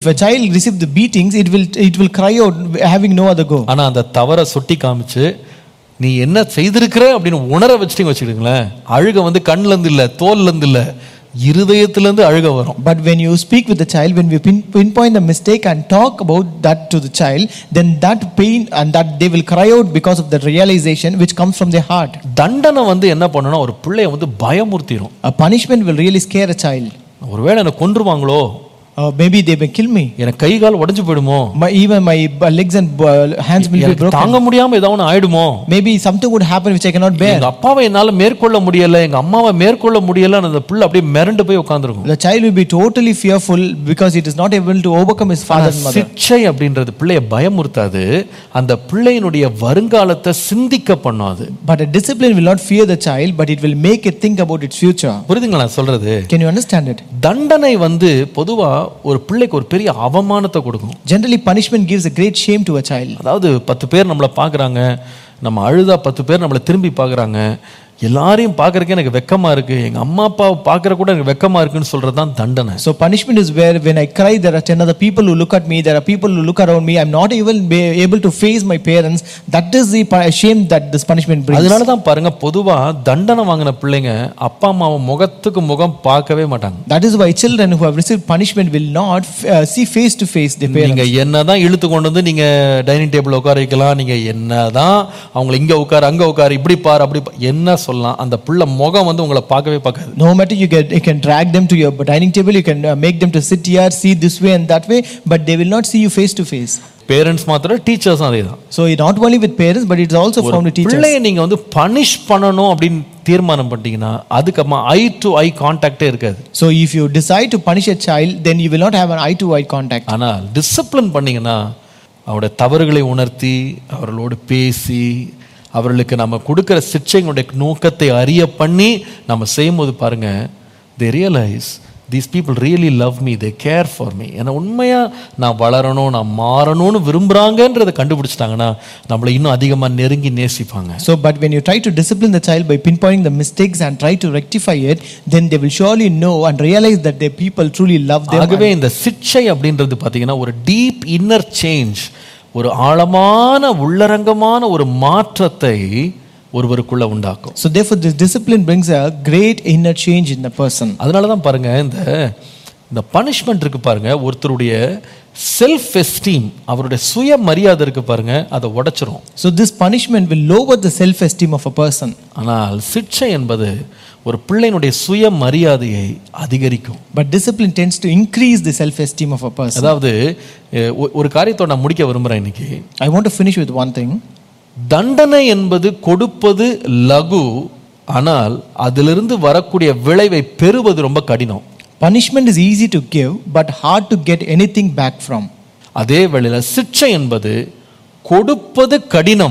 a child receives the beatings, it will it will cry out having no other go. ஆனா அந்த தவறை சுட்டி காமிச்சு நீ என்ன செய்திருக்கிற அப்படின்னு உணர வச்சுட்டீங்க வச்சுக்கிடுங்களேன் அழுக வந்து கண்ணுல இருந்து இல்ல தோல்ல இருந்து இல்ல இருதயத்துல இருந்து அழுக வரும் But when you speak with the child, when we pin, pinpoint the mistake and talk about that to the child, then that pain and that they will cry out because of the realization which comes from their heart. தண்டனை வந்து என்ன பண்ணணும் ஒரு பிள்ளைய வந்து பயமுறுத்திடும் A punishment will really scare a child. ஒருவேளை என்னை கொன்றுவாங்களோ Uh, maybe they may kill me. எனக்கு கை கால் உடைஞ்சு போயிடுமோ My, even my uh, legs and uh, hands will be எனக்கு broken. தாங்க முடியாம ஏதாவது ஒண்ணு ஆயிடுமோ Maybe something would happen which I cannot bear. எங்க அப்பாவை என்னால மேற்கொள்ள முடியல எங்க அம்மாவை மேற்கொள்ள முடியல அந்த பிள்ளை அப்படியே மிரண்டு போய் உட்காந்துருக்கும் The child will be totally fearful because it is not able to overcome his father and mother. சிக்ஷை அப்படின்றது பிள்ளைய பயமுறுத்தாது அந்த பிள்ளையினுடைய வருங்காலத்தை சிந்திக்க பண்ணும் அது But a discipline will not fear the child, but it will make it think about its future. புரியுதுங்களா நான் சொல்றது Can you understand it? தண்டனை வந்து பொதுவா ஒரு பிள்ளைக்கு ஒரு பெரிய அவமானத்தை கொடுக்கும் Generally, punishment gives a great shame to a child. அதாவது பத்து பேர் நம்மளை பார்க்குறாங்க நம்ம அழுதா பத்து பேர் நம்மளை திரும்பி பார்க்குறாங்க எல்லாரையும் பார்க்கறதுக்கு எனக்கு வெக்கமா இருக்கு எங்க அம்மா அப்பாவை பார்க்கற கூட எனக்கு வெக்கமா இருக்குன்னு சொல்றது தான் தண்டனை So, punishment is where when I cry, there are 10 other people who look at me, there are people who look around me. I'm not even be able to face my parents. That is the pu- shame that this punishment brings. அதனால தான் பாருங்க பொதுவா தண்டனை வாங்கின பிள்ளைங்க அப்பா அம்மாவை முகத்துக்கு முகம் பார்க்கவே மாட்டாங்க That is why children who have received punishment will not uh, see face to face their parents. நீங்க என்னதான் இழுத்து கொண்டு வந்து நீங்க டைனிங் டேபிள் உட்கார வைக்கலாம் நீங்க என்னதான் அவங்கள இங்க உட்காரு அங்க உட்காரு இப்படி பாரு அப்படி பா- என்ன சொல்லலாம் அந்த பிள்ளை முகம் வந்து உங்களை பார்க்கவே பார்க்காது No matter you get, you can drag them to your dining table, you can uh, make them to sit here, see this way and that way, but they will not see you face to face. Parents மாத்திரம் டீச்சர்ஸும் அதே தான் So it not only with parents, but it's also found with teachers. பிள்ளைய நீங்க வந்து punish பண்ணணும் அப்படின்னு தீர்மானம் பண்ணிட்டீங்கன்னா அதுக்கப்புறமா ஐ டு ஐ கான்டாக்டே இருக்காது So if you decide to punish a child, then you will not have an eye to eye contact. ஆனால் டிசிப்ளின் பண்ணீங்கன்னா அவருடைய தவறுகளை உணர்த்தி அவர்களோடு பேசி அவர்களுக்கு நம்ம கொடுக்குற சிக்ஷைங்களுடைய நோக்கத்தை அறிய பண்ணி நம்ம செய்யும்போது பாருங்க they realise these people really love me they care for me ஏன்னா உண்மையாக நான் வளரணும் நான் மாறணும்னு விரும்புகிறாங்கன்றதை கண்டுபிடிச்சிட்டாங்கன்னா நம்மளை இன்னும் அதிகமாக நெருங்கி நேசிப்பாங்க So, but when you try to discipline the child by pinpointing the mistakes and try to rectify it, then they will surely know and realize that their people truly love them. ஆகவே இந்த சிக்ஷை அப்படின்றது பார்த்தீங்கன்னா ஒரு deep inner change ஒரு ஆழமான உள்ளரங்கமான ஒரு மாற்றத்தை ஒருவருக்குள்ள உண்டாக்கும் So, therefore, this discipline brings a great inner change in the person. அதனால தான் பாருங்க இந்த இந்த பனிஷ்மெண்ட் இருக்கு பாருங்க ஒருத்தருடைய செல்ஃப் எஸ்டீம் அவருடைய சுய மரியாதை இருக்கு பாருங்க அதை உடைச்சிரும் So, this punishment will lower the self esteem of a person. ஆனால் சிக்ஷை என்பது ஒரு பிள்ளையினுடைய சுய மரியாதையை அதிகரிக்கும் But discipline tends to increase the self esteem of a person. அதாவது அஹ், ஒ- ஒரு காரியத்தை நான் முடிக்க விரும்புறேன் இன்னைக்கு I want to finish with one thing. தண்டனை என்பது கொடுப்பது லகு ஆனால் அதிலிருந்து வரக்கூடிய விளைவை பெறுவது ரொம்ப கடினம் Punishment is easy to give, but hard to get anything back from. அதே வேளையில் சிக்ஷை என்பது கொடுப்பது கடினம்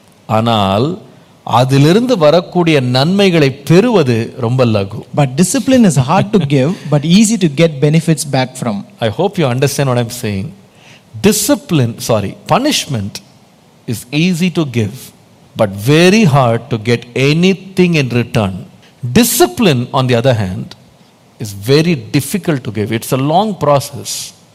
ஆனால் அதிலிருந்து வரக்கூடிய நன்மைகளை பெறுவது ரொம்ப லகு But discipline is hard to give, but easy to get benefits back from. I hope you understand what I'm saying discipline sorry punishment is easy to give but very hard to get anything in return discipline on the other hand is very difficult to give it's a long process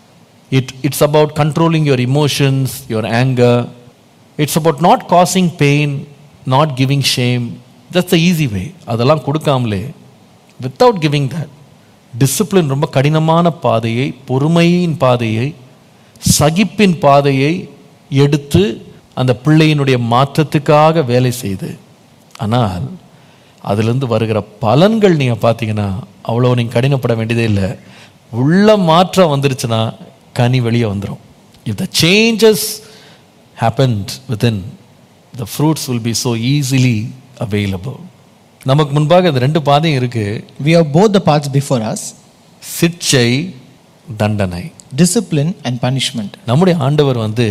it it's about controlling your emotions your anger it's about not causing pain not giving shame that's the easy way அதெல்லாம் கொடுக்காமலே without giving that discipline ரொம்ப கடினமான பாதையை பொறுமையின் பாதையை சகிப்பின் பாதையை எடுத்து அந்த பிள்ளையினுடைய மாற்றத்துக்காக வேலை செய்து ஆனால் அதிலிருந்து வருகிற பலன்கள் நீங்கள் பார்த்தீங்கன்னா அவ்வளோ நீங்கள் கடினப்பட வேண்டியதே இல்லை உள்ள மாற்றம் வந்துருச்சுன்னா கனி வெளியே வந்துடும் if the changes happened within the fruits will be so easily available நமக்கு முன்பாக இந்த ரெண்டு பாதையும் இருக்கு We have both the paths before us சிற்சை தண்டனை discipline and punishment. நம்முடைய ஆண்டவர் வந்து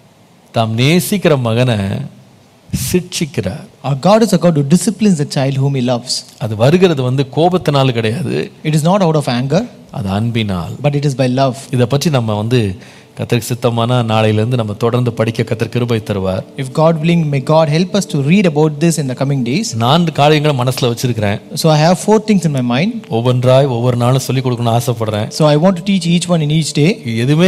தாம் நேசிக்கிற மகனை சிட்சிக்கிறார் Our God is a God who disciplines the child whom He loves. அது வருகிறது வந்து கோபத்தினால் கிடையாது It is not out of anger, அது அன்பினால் but it is by love. இதை பற்றி நம்ம வந்து கத்திற்கு சித்தமான நாளையிலேருந்து நம்ம தொடர்ந்து படிக்க கத்தர் கிருபை தருவார் If God willing, may God help us to read about this in the coming days. நான்கு காரியங்களை மனசுல வச்சிருக்கிறேன் So I have four things in my mind. ஒவ்வொன்றாய் ஒவ்வொரு நாளும் சொல்லி கொடுக்கணும்னு ஆசைப்படுறேன் So I want to teach each one in each day. எதுவுமே